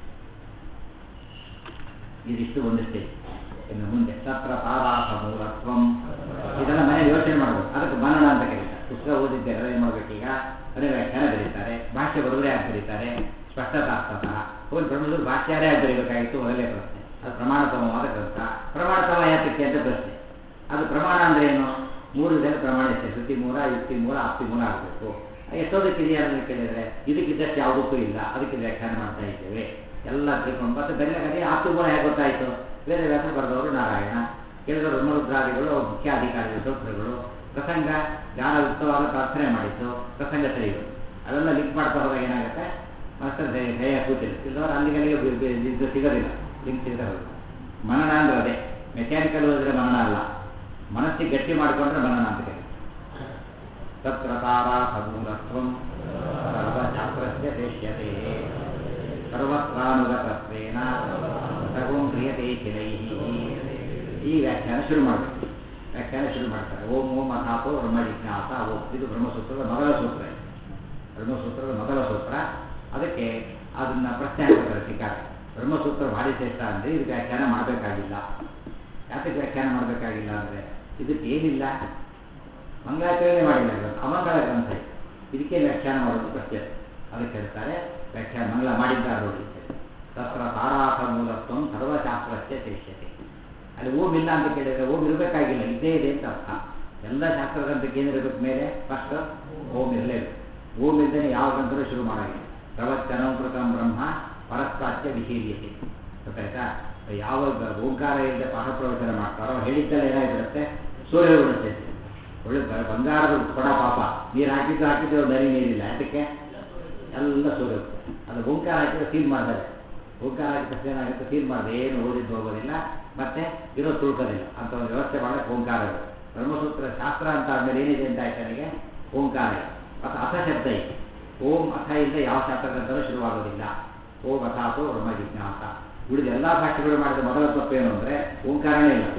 ಇದಿಷ್ಟು ಒಂದು ಸ್ಟೇಜ್ ಇನ್ನು ಮುಂದೆ ತತ್ರ ತಾರಾಸ ಮೂಲತ್ವಂ ಇದೆಲ್ಲ ಮನೆ ಯೋಚನೆ ಮಾಡಬೇಕು ಅದಕ್ಕೆ ಮನನ ಅಂತ ಕರೀತಾರೆ ಪುಸ್ತಕ ಓದಿದ್ದೇವೆ ಏನು ಮಾಡ್ಬೇಕೀಗ ಅದೇ ವ್ಯಾಖ್ಯಾನ ಬರೀತಾರೆ ಭಾಷೆ ಬರೋದೇ ಆಗಿ ಬರೀತಾರೆ ಸ್ಪಷ್ಟತಾರ್ಥತ ಹೋಗಿ ಬ್ರಹ್ಮದೂರು ಭಾಷ್ಯಾರೇ ಆಗಿ ಬರೀಬೇಕಾಗಿತ್ತು ಮೊದಲೇ ಪ್ರಶ್ನೆ ಅದು ಪ್ರಮಾಣತಮವಾದ ಗ್ರಂಥ ಪ್ರಮಾಣತಮ ಯಾತಕ್ಕೆ ಅಂತ ಪ್ರಶ್ನೆ ಅದು ಪ್ರಮಾಣ ಅಂದ್ರೆ ಏನು ಮೂರು ವಿಧದ ಪ್ರಮಾಣ ಇದೆ ಶ್ರುತಿ ಮೂಲ ಯುಕ್ತಿ ಮೂಲ ಆಪ್ತಿ ಮೂಲ ಆಗಬೇಕು ಎಷ್ಟೋದಕ್ಕೆ ಇದೆಯಾ ಅಂತ ಕೇಳಿದರೆ ಇದಕ್ಕಿದ್ದಷ್ಟು ಯಾವುದಕ್ಕೂ ಇಲ್ಲ ಅದಕ್ಕೆ ವ್ಯಾಖ್ಯಾನ ಮಾಡ್ತಾ ಇದ್ದೇವೆ ಎಲ್ಲ ತಿಳ್ಕೊಂಡು ಮತ್ತೆ ಬೆಲ್ಲ ಕಡೆ ಆಪ್ತಿ ಮೂಲ ಹೇಗೆ ಗೊತ್ತಾಯಿತು ಬೇರೆ ವ್ಯಾಸ ಬರೆದವರು ನಾರಾಯಣ ಕೇಳಿದವರು ಬ್ರಹ್ಮರುದ್ರಾದಿಗಳು ಅವ್ರ ಮುಖ್ಯ ಅಧಿಕಾರಿಗಳು ಡಾಕ್ಟರ್ಗಳು ಪ್ರಸಂಗ ಜ್ಞಾನಯುಕ್ತವಾದ ಪ್ರಾರ್ಥನೆ ಮಾಡಿದ್ದು ಪ್ರಸಂಗ ಸರಿಗಳು ಅವೆಲ್ಲ ಲಿಂಕ್ ಮಾಡ್ತಾ ಹೋದಾಗ ಏನಾಗುತ್ತೆ ಮಾಸ್ಟರ್ ದಯ ದಯ ಕೂತಿರುತ್ತೆ ಇಲ್ಲದವ್ರು ಅಲ್ಲಿಗಲ್ಲಿಗೆ ಬಿ- ಬಿ- ಇದು ಸಿಗೋದಿಲ್ಲ ಲಿಂಕ್ ಸಿಗೋದಿಲ್ಲ ಮನನ ಅಂದ್ರೆ ಅದೇ ಮೆಕ್ಯಾನಿಕಲ್ ಹೋದ್ರೆ ಮನನ ಅಲ್ಲ ಮನಸ್ಸಿಗೆ ಗಟ್ಟಿ ಮಾಡಿಕೊಂಡ್ರೆ ಮನನ ಅಂತ ಕರೀತಾರೆ ತತ್ರ ತಾರಾ ಸಮೂಲತ್ವಂ ಸರ್ವಶಾಸ್ತ್ರಸ್ಯ ದೇಶ್ಯತೆ ಸರ್ವತ್ರಾನುಗತತ್ವೇನ ಸರ್ವಂ ಕ್ರಿಯತೆ ಕಿಲೈಹಿ ಈ ವ್ಯಾಖ್ಯಾನ ಶುರು ಮಾಡಬೇಕು ವ್ಯಾಖ್ಯಾನ ಶುರು ಮಾಡ್ತಾರೆ ಓಂ ಓಂ ಅಥಾಪೋ ಬ್ರಹ್ಮ ಜಿಜ್ಞಾಸ ಓಂ ಇದು ಬ್ರಹ್ಮಸೂತ್ರದ ಮೊದಲ ಸೂತ್ರ ಇದು. ಬ್ರಹ್ಮಸೂತ್ರದ ಮೊದಲ ಸೂತ್ರ ಅದಕ್ಕೆ ಅದನ್ನ ಪ್ರಶ್ನೆ ಹಾಕ್ತಾರೆ ಟೀಕಾರ ಬ್ರಹ್ಮಸೂತ್ರ ಭಾರಿ ಶ್ರೇಷ್ಠ ಅಂದರೆ ಇದು ವ್ಯಾಖ್ಯಾನ ಮಾಡಬೇಕಾಗಿಲ್ಲ ಯಾತಕ್ಕೆ ವ್ಯಾಖ್ಯಾನ ಮಾಡಬೇಕಾಗಿಲ್ಲ ಅಂದರೆ ಇದಕ್ಕೆ ಏನಿಲ್ಲ ಮಂಗಳಾಚರಣೆ ಮಾಡಿಲ್ಲ ಗ್ರಂಥ ಅಮಂಗಳ ಗ್ರಂಥ ಇದು. ಇದಕ್ಕೆ ವ್ಯಾಖ್ಯಾನ ಮಾಡೋದು ಪ್ರಶ್ನೆ ಅದಕ್ಕೆ ಹೇಳ್ತಾರೆ ವ್ಯಾಖ್ಯಾನ ಮಂಗಳ ಮಾಡಿದ್ದಾರೆ ನೋಡಿ ತತ್ರ ತಾರಾಥ ಮೂಲತ್ವ ಸರ್ವಶಾಸ್ತ್ರಕ್ಕೆ ಚೇಷ್ಯತೆ ಅಲ್ಲಿ ಓಂ ಇಲ್ಲ ಅಂತ ಕೇಳಿದ್ರೆ ಓಂ ಇರಬೇಕಾಗಿಲ್ಲ ಇದ್ದೇ ಇದೆ ಅಂತ ಅರ್ಥ ಎಲ್ಲ ಶಾಸ್ತ್ರಗ್ರಂಥಕ್ಕೆ ಏನಿರಬೇಕು ಮೇಲೆ ಫಸ್ಟ್ ಓಂ ಇರಲೇಬೇಕು ಓಂ ಇಲ್ಲದೆ ಯಾವ ಗ್ರಂಥನೂ ಶುರು ಮಾಡಾಗಿಲ್ಲ ಪ್ರವಚನಂಕೃತಂ ಬ್ರಹ್ಮ ಪರಸ್ಪಾಚ್ಯ ವಿಶೀರ್ಯತೆ ಗೊತ್ತಾಯ್ತಾ ಯಾವ ಬ- ಓಂಕಾರ ಇಲ್ಲದೆ ಪಾಠ ಪ್ರವಚನ ಮಾಡ್ತಾರೋ ಹೇಳಿದ್ದೆಲ್ಲ ಏನಾಗಿಬಿಡುತ್ತೆ ಸೂರ್ಯ ಬಿಡುತ್ತೆ ಒಳ್ಳೆ ಬ- ಬಂಗಾರದ ಕೊಡ ಪಾಪ ನೀರು ಹಾಕಿದ್ದು ಹಾಕಿದ್ದು ಒಂದು ಹನಿ ನೀರಿಲ್ಲ ಅದಕ್ಕೆ ಎಲ್ಲ ಸೂರ್ಯ ಅದು ಓಂಕಾರ ಹಾಕಿದ್ರೆ ಸೀಲ್ ಮಾಡ್ತಾರೆ ಓಂಕಾರ ಹಾಕಿದ ತಕ್ಷಣ ಏನಾಗುತ್ತೆ ಸೀಲ್ ಮಾಡಿದೆ ಏನು ಓದಿದ್ದು ಹೋಗೋದಿಲ್ಲ ಮತ್ತೆ ಇರೋ ತುಳ್ಕೋದಿಲ್ಲ ಅಂತ ಒಂದು ವ್ಯವಸ್ಥೆ ಮಾಡಕ್ಕೆ ಓಂಕಾರ ಇದೆ. ಬ್ರಹ್ಮಸೂತ್ರ ಶಾಸ್ತ್ರ ಅಂತ ಆದ್ಮೇಲೆ ಏನಿದೆ ಅಂತ ಆಯ್ತನಿಗೆ ಓಂಕಾರ ಇದೆ ಮತ್ತು ಅಥ ಶಬ್ದ ಇದೆ ಓಂ ಅಥ ಇಲ್ಲದೆ ಯಾವ ಶಾಸ್ತ್ರಗ್ರಂಥನೂ ಶುರುವಾಗೋದಿಲ್ಲ ಓಂ ಅಥಾತು ಬ್ರಹ್ಮ ಜಿಜ್ಞಾಸ ಉಳಿದ ಎಲ್ಲ ಭಾಷೆಗಳು ಮಾಡಿದ ಮೊದಲ ತಪ್ಪೇನು ಅಂದರೆ ಓಂಕಾರನೇ ಇಲ್ಲ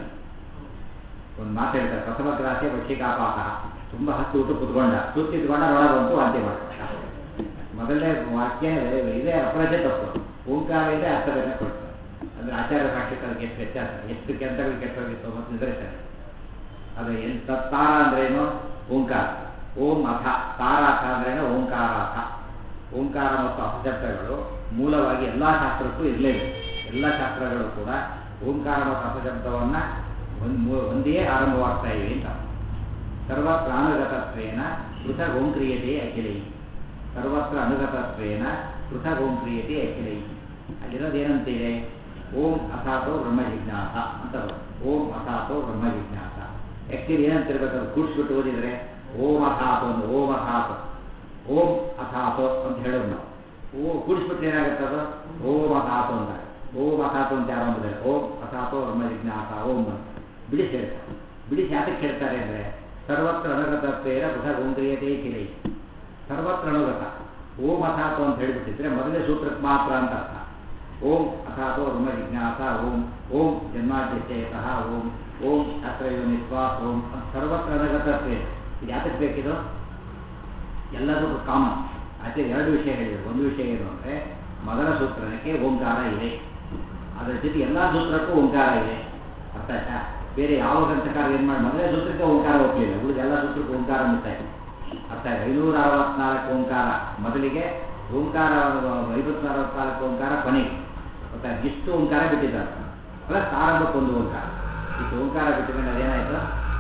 ಒಂದು ಮಾತು ಹೇಳ್ತಾರೆ ಪ್ರಥಮ ಗ್ರಾಸೆ ವಕ್ಷಿಕಾಪಾತ ತುಂಬ ಹತ್ತು ಊಟ ಕುತ್ಕೊಂಡ ಸುತ್ತಿದ್ಕೊಂಡ ಒಳ ಬಂತು ವಾಂತಿ ಮಾಡ್ಕೊಂಡ ಮೊದಲನೇ ವಾಕ್ಯ ಇದೇ ಅಪರಾಧ ತಪ್ಪು ಓಂಕಾರ ಇದೆ ಅರ್ಥ ಬೇರೆ ಕೊಡ್ತಾರೆ ಅಂದ್ರೆ ಆಚಾರ್ಯ ಭಾಷೆಗಳಿಗೆ ಎಷ್ಟು ವ್ಯತ್ಯಾಸ ಎಷ್ಟು ಕೆಲಸಗಳು ಕೆಟ್ಟೋಗಿತ್ತು ಮತ್ತು ನಿದರ್ಶನ ಅದು ಎಲ್ಲಿ ತಾರ ಅಂದ್ರೇನು ಓಂಕಾರ ಓಂ ಅಥ ತಾರಾಥ ಅಂದ್ರೇನು ಓಂಕಾರಾಥ ಓಂಕಾರ ಮತ್ತು ಅಪಶಬ್ದಗಳು ಮೂಲವಾಗಿ ಎಲ್ಲ ಶಾಸ್ತ್ರಕ್ಕೂ ಇರಲೇಬೇಕು ಎಲ್ಲ ಶಾಸ್ತ್ರಗಳು ಕೂಡ ಓಂಕಾರ ಮತ್ತು ಅಪಶಬ್ದವನ್ನು ಒಂದು ಮೂ- ಒಂದೇ ಆರಂಭವಾಗ್ತಾ ಇವೆ ಅಂತ ಸರ್ವತ್ರ ಅನುಗತತ್ವೇನ ಪೃಥಗ್ ಓಂಕ್ರಿಯತೆ ಅಖಿಲೈ ಸರ್ವತ್ರ ಅನುಗತತ್ವೇನ ಪೃಥಗ್ ಓಂಕ್ರಿಯತೆ ಅಖಿಲೈ ಅಲ್ಲಿರೋದು ಏನಂತಿದೆ ಓಂ ಅಥಾತೋ ಬ್ರಹ್ಮ ಜಿಜ್ಞಾಸ ಅಂತ ಬರುತ್ತೆ ಓಂ ಅಥಾತೋ ಬ್ರಹ್ಮ ಜಿಜ್ಞಾಸ ಆ್ಯಕ್ಚುಲಿ ಏನಂತ ಇರ್ಬೇಕು ಅದು ಕೂಡಿಸ್ಬಿಟ್ಟು ಓದಿದರೆ ಓಂ ಅಥಾತೋ ಒಂದು ಓಂ ಅಥಾತೋ ಓಂ ಅಥಾತೋ ಅಂತ ಹೇಳೋದು ನಾವು ಓ ಕೂಡಿಸ್ಬಿಟ್ಟು ಏನಾಗುತ್ತೆ ಅದು ಓಂ ಅಥಾತೋ ಅಂತ ಓಂ ಅಥಾತೋ ಅಂತ ಯಾರು ಅಂದಿದ್ದಾರೆ ಓಂ ಅಥಾತೋ ಬ್ರಹ್ಮ ಜಿಜ್ಞಾಸ ಓಂ ಅಂತ ಬಿಡಿಸಿ ಹೇಳ್ತಾರೆ ಬಿಡಿಸಿ ಯಾತಕ್ಕೆ ಹೇಳ್ತಾರೆ ಅಂದರೆ ಸರ್ವತ್ರ ಅನುಗತತ್ವೇನ ಬುಧ ಗೋಂದ್ರಿಯತೆ ಕಿರೈ ಸರ್ವತ್ರ ಅನುಗತ ಓಂ ಅಥಾತೋ ಅಂತ ಹೇಳಿಬಿಟ್ಟಿದ್ರೆ ಮೊದಲನೇ ಸೂತ್ರಕ್ಕೆ ಮಾತ್ರ ಅಂತ ಅರ್ಥ ಓಂ ಅಥಾತೋ ಬ್ರಹ್ಮ ಜಿಜ್ಞಾಸ ಓಂ ಓಂ ಜನ್ಮಾದ್ಯತೆಯತಃ ಓಂ ಓಂ ಶಾಸ್ತ್ರಯೋನಿತ್ವ ಓಂ ಅಂತ ಸರ್ವತ್ರ ಅನುಗತತ್ವೇ ಇದು ಯಾತಕ್ಕೆ ಬೇಕಿದು ಎಲ್ಲದಕ್ಕೂ ಕಾಮನ್ ಆಚೆ ಎರಡು ವಿಷಯ ಹೇಳಿದರು ಒಂದು ವಿಷಯ ಏನು ಅಂದರೆ ಮೊದಲ ಸೂತ್ರಕ್ಕೆ ಓಂಕಾರ ಇದೆ ಅದರ ಜೊತೆ ಎಲ್ಲ ಸೂತ್ರಕ್ಕೂ ಓಂಕಾರ ಇದೆ ಅರ್ಥ ಆಯ್ತಾ ಬೇರೆ ಯಾವ ಗ್ರಂಥಕಾರ ಏನು ಮಾಡಿ ಮೊದಲನೇ ಸೂತ್ರಕ್ಕೆ ಓಂಕಾರ ಒಪ್ಪಲಿಲ್ಲ ಉಳಿದ ಎಲ್ಲ ಸೂತ್ರಕ್ಕೂ ಓಂಕಾರ ಮುಕ್ತ ಇದೆ ಅರ್ಥ ಆಯ್ತು ಐನೂರ ಅರವತ್ನಾಲ್ಕು ಓಂಕಾರ ಮೊದಲಿಗೆ ಓಂಕಾರ ಐವತ್ತು ಅರವತ್ನಾಲ್ಕು ಓಂಕಾರ ಕೊನೆಗೆ ಗೊತ್ತಾಯ್ತು ಇಷ್ಟು ಓಂಕಾರ ಬಿಟ್ಟಿದ್ದಾರೆ ಪ್ಲಸ್ ಆರಂಭಕ್ಕೆ ಒಂದು ಓಂಕಾರ ಇಷ್ಟು ಓಂಕಾರ ಬಿಟ್ಟಿದ್ರೆ ಅದೇನಾಯಿತು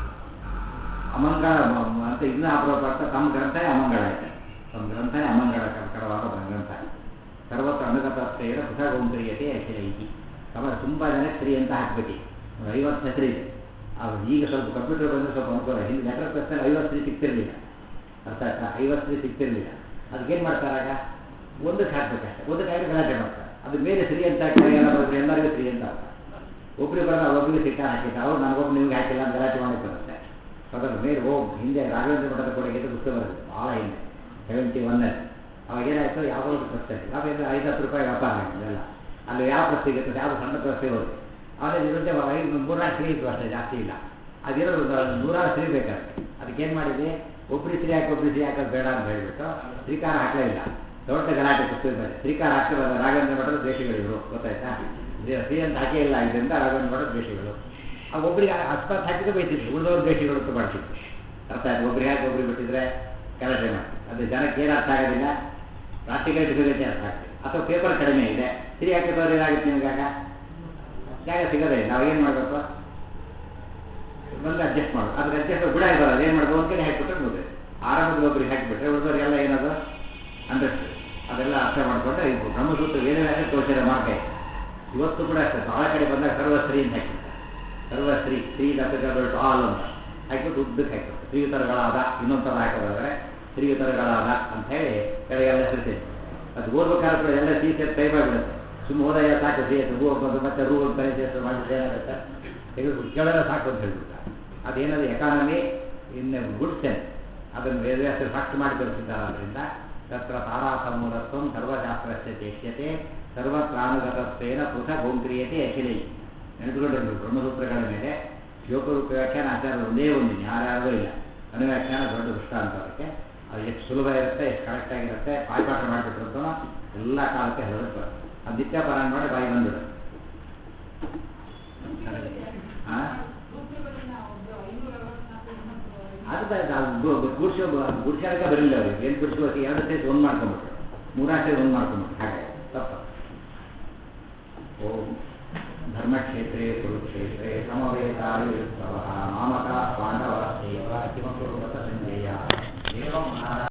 ಅಮಂಗಳ ಮ- ಮ- ಅಂತ ಇನ್ನೂ ಅಪರೂಪ ಅಂತ ತಮ್ಮ ಗ್ರಂಥ ಅಮಂಗಳ ಆಯ್ತು ತಮ್ಮ ಗ್ರಂಥ ಅಮಂಗಳ ಕರ್ಕರವಾದ ಗ್ರಂಥ ಸರ್ವತ್ರ ಅನುಗತತ್ವೇನ ಪೃಥಗೋಂಕ್ರಿಯತೆ ಅಖಿಲೈತಿ ಆಮೇಲೆ ತುಂಬ ಜನ ಸ್ತ್ರೀ ಅಂತ ಹಾಕ್ಬಿಟ್ಟು ಒಂದು ಐವತ್ತು ಹೆಸರು ಇದೆ ಅವ್ರು ಈಗ ಸ್ವಲ್ಪ ಕಂಪ್ಯೂಟರ್ ಬಂದರೆ ಸ್ವಲ್ಪ ಅನುಕೂಲ ಹಿಂದೆ ಲೆಟರ್ ಪ್ರೆಸ್ನಲ್ಲಿ ಐವತ್ತು ಸ್ತ್ರೀ ಸಿಗ್ತಿರ್ಲಿಲ್ಲ ಅರ್ಥ ಆಯ್ತಾ ಐವತ್ತು ಸ್ತ್ರೀ ಸಿಗ್ತಿರ್ಲಿಲ್ಲ ಅದಕ್ಕೇನು ಮಾಡ್ತಾರಾಗ ಒಂದಕ್ಕೆ ಹಾಕ್ಬೇಕಷ್ಟೆ ಒಂದಕ್ಕೆ ಹಾಕಿ ಗಲಾಟೆ ಮಾಡ್ತಾರೆ ಅದು ಬೇರೆ ಸ್ತ್ರೀ ಅಂತ ಹಾಕಿದ್ರೆ ಎಲ್ಲ ಬರೋದು ಎಲ್ಲರಿಗೂ ಸ್ತ್ರೀ ಅಂತ ಅರ್ಥ ಒಬ್ರಿಗೆ ಬರೋದು ಒಬ್ಬರಿಗೆ ಸಿಕ್ಕ ಹಾಕಿದ್ದ ಅವ್ರು ನನಗೊಬ್ಬ ನಿಮ್ಗೆ ಹಾಕಿಲ್ಲ ಅಂತ ಗಲಾಟೆ ಮಾಡಿ ಬರುತ್ತೆ ಅದರ ಮೇಲೆ ಓಂ ಹಿಂದೆ ರಾಘವೇಂದ್ರ ಮಠದ ಕೊಡುಗೆ ಅಂತ ಪುಸ್ತಕ ಬರುತ್ತೆ ಭಾಳ ಹಿಂದೆ ಸೆವೆಂಟಿ ಒನ್ನಲ್ಲಿ ಅವಾಗ ಏನಾಯಿತು ಯಾವುದೋ ಒಂದು ಪ್ರಶ್ನೆ ನಾವೇನು ಐದು ಹತ್ತು ರೂಪಾಯಿ ವ್ಯಾಪಾರ ಆಗಿದ್ದೆಲ್ಲ ಅಲ್ಲಿ ಯಾವ ಪ್ರಶ್ನೆ ಇರುತ್ತೆ ಯಾವುದು ಸಣ್ಣ ಪ್ರಶ್ನೆ ಹೋಗುತ್ತೆ ಆಮೇಲೆ ವಿರುದ್ಧ ಐದು ಮೂರ್ನಾಲ್ಕು ಸ್ತ್ರೀ ಇತ್ತು ಅಷ್ಟೇ ಜಾಸ್ತಿ ಇಲ್ಲ ಅದಿರೋ ನೂರಾರು ಸ್ತ್ರೀ ಬೇಕಾಗುತ್ತೆ ಅದಕ್ಕೇನು ಮಾಡಿದೆ ಒಬ್ಬರು ಸ್ತ್ರೀ ಹಾಕಿ ಒಬ್ಬರು ಸ್ತ್ರೀ ಹಾಕೋದು ಬೇಡ ಅಂತ ಹೇಳಿಬಿಟ್ಟು ಶ್ರೀಕಾರ ಹಾಕಲೇ ಇಲ್ಲ ದೊಡ್ಡ ಗಲಾಟೆ ಪುಸ್ತಕ ಮೇಲೆ ಶ್ರೀಕಾರ ಹಾಕಿರೋ ರಾಘವೇಂದ್ರ ಮಠದ ದ್ವೇಷಗಳಿವರು ಗೊತ್ತಾಯ್ತಾ ಇದು ಸ್ತ್ರೀ ಅಂತ ಹಾಕೇ ಇಲ್ಲ ಇದರಿಂದ ರಾಘವೇಂದ್ರ ಮಠದ ದ್ವೇಷಗಳು ಆ ಒಬ್ಬರಿಗೆ ಅಸ್ಪತ್ ಹಾಕಿದ್ರೆ ಬೈತಿದ್ರು ಉಳಿದವ್ರ ದ್ವೇಷಗಳು ಅಂತ ಮಾಡ್ತಿದ್ರು ಅರ್ಥ ಆಯ್ತು ಒಬ್ರಿಗೆ ಹಾಕಿ ಒಬ್ರಿಗೆ ಬಿಟ್ಟಿದ್ರೆ ಗಲಾಟೆ ಮಾಡಿ ಅದು ಜನಕ್ಕೆ ಏನು ಅರ್ಥ ಆಗೋದಿಲ್ಲ ಪ್ರಾಕ್ಟಿಕಲ್ ಡಿಫಿಕಲ್ಟಿ ಅರ್ಥ ಆಗ್ತದೆ ಅಥವಾ ಪೇಪರ್ ಕಡಿಮೆ ಇದೆ ಸ್ತ್ರೀ ಹಾಕಿದವ್ರು ಏನಾಗುತ್ತೆ ನಿಮಗಾಗ ಜಾಗ ಸಿಗೋದೇ ಇಲ್ಲ ನಾವು ಏನು ಮಾಡಬೇಕು ಬಂದು ಅಡ್ಜಸ್ಟ್ ಮಾಡು ಅದ್ರ ಅಡ್ಜಸ್ಟ್ ಗುಡ ಬರೋದು ಏನು ಮಾಡ್ಬೋದು ಒಂದು ಕಡೆ ಹಾಕಿಬಿಟ್ರೆ ಮುಗಿದು ಆರಂಭದ ಒಬ್ಬರಿಗೆ ಹಾಕಿಬಿಟ್ರೆ ಉಳಿದವ್ರಿಗೆಲ್ಲ ಏನದು ಅಂಡರ್ಸ್ಟು ಅದೆಲ್ಲ ಅರ್ಥ ಮಾಡಿಕೊಂಡ್ರೆ ಇದು ಬ್ರಹ್ಮಸೂತ್ರ ವೇದವ್ಯಾಸ ತೋರಿಸಿದ ಮಾರ್ಗ ಇದೆ. ಇವತ್ತು ಕೂಡ ಅಷ್ಟೇ ಭಾಳ ಕಡೆ ಬಂದಾಗ ಸರ್ವಸ್ತ್ರೀ ಅಂತ ಹಾಕಿರ್ತಾರೆ ಸರ್ವಸ್ತ್ರೀ ಸ್ತ್ರೀ ದತ್ತಗಳು ಆಲ್ ಅಂತ ಹಾಕಿಬಿಟ್ಟು ಉದ್ದಕ್ಕೆ ಹಾಕಿರ್ತಾರೆ ಶ್ರೀಯುತರಗಳಾದ ಇನ್ನೊಂದು ಥರ ಹಾಕೋದಾದ್ರೆ ಶ್ರೀಯುತರಗಳಾದ ಅಂತ ಹೇಳಿ ಕೆಳಗೆಲ್ಲ ಸಿರ್ತೈತೆ ಅದು ಓದ್ಬೇಕಾದ್ರೆ ಕೂಡ ಎಲ್ಲ ಸಿ ಸೇರಿ ಟೈಮ್ ಆಗಿಬಿಡುತ್ತೆ ಸುಮ್ಮನೆ ಹೋದಾಗ ಸಾಕು ಸಿ ಎಸ್ ಹೂ ಬಂದು ಮತ್ತೆ ರೂ ಅಂತ ಸೇರಿಸಿ ಮಾಡಿದ್ರೆ ಏನಾಗುತ್ತೆ ತೆಗೆದು ಕೆಳಗೆ ಸಾಕು ಅಂತ ಹೇಳ್ಬಿಡ್ತಾರೆ ಅದೇನದು ಎಕಾನಮಿ ಇನ್ ಗುಡ್ ಸೆನ್ಸ್ ಅದನ್ನು ವೇದವ್ಯಾಸ ಸಾಕ್ಷಿ ಮಾಡಿ ತೋರಿಸಿದ್ದಾರೆ ಆದ್ದರಿಂದ ತತ್ರ ತಾರಾಸಮೂಲತ್ವ ಸರ್ವಶಾಸ್ತ್ರಸ್ಯ ಚೇಷ್ಯತೆ ಸರ್ವತ್ರಾನುಗತತ್ವೇನ ಪೃಥಕ್ ಓಂಕ್ರಿಯತೆ ಅಖಿಲೈ ನೆನೆದುಕೊಂಡಿರ್ಬೇಕು ಬ್ರಹ್ಮಸೂತ್ರಗಳ ಮೇಲೆ ಶ್ಲೋಕರೂಪ ವ್ಯಾಖ್ಯಾನ ಆಚಾರ ಒಂದೇ ಒಂದು ಯಾರ್ಯಾರೋ ಇಲ್ಲ ಅನುವ್ಯಾಖ್ಯಾನ ದೊಡ್ಡ ದೃಷ್ಟಾಂತ ಅದಕ್ಕೆ ಅದು ಎಷ್ಟು ಸುಲಭ ಇರುತ್ತೆ ಎಷ್ಟು ಕರೆಕ್ಟ್ ಆಗಿರುತ್ತೆ ಪಾಠ ಮಾಡಿಬಿಟ್ರು ಅಂತ ಎಲ್ಲ ಕಾಲಕ್ಕೆ ಹೇಳೋದು ಅದು ನಿತ್ಯ ಪಾರಾಯಣ ಮಾಡಿ ಬಾಯಿ ಬಂದ್ಬಿಡುತ್ತೆ ಹಾಂ ಅದು ಗುಡ್ಸೋ ಗುಡ್ಸಾಡಕ್ಕೆ ಬರಲಿಲ್ಲ ಅವ್ರಿಗೆ ಏನು ಗುಡ್ಸೋಕೆ ಎರಡು ಸೇರಿ ಒಂದು ಮಾಡ್ಕೊಂಬಿಟ್ರು ಮೂರಾರು ಸೇರಿ ಒಂದು ಮಾಡ್ಕೊಂಬಿಟ್ರು ಹಾಗೆ ತಪ್ಪ ಓಂ ಧರ್ಮಕ್ಷೇತ್ರೇ ಕುರುಕ್ಷೇತ್ರೇ ಸಮವೇತಾಯುತ್ಸವ ಮಾಮಕ ಪಾಂಡವ ಸೇವಾ ಕಿಮಕುರುವತ ಸಂಜಯ ಏವಂ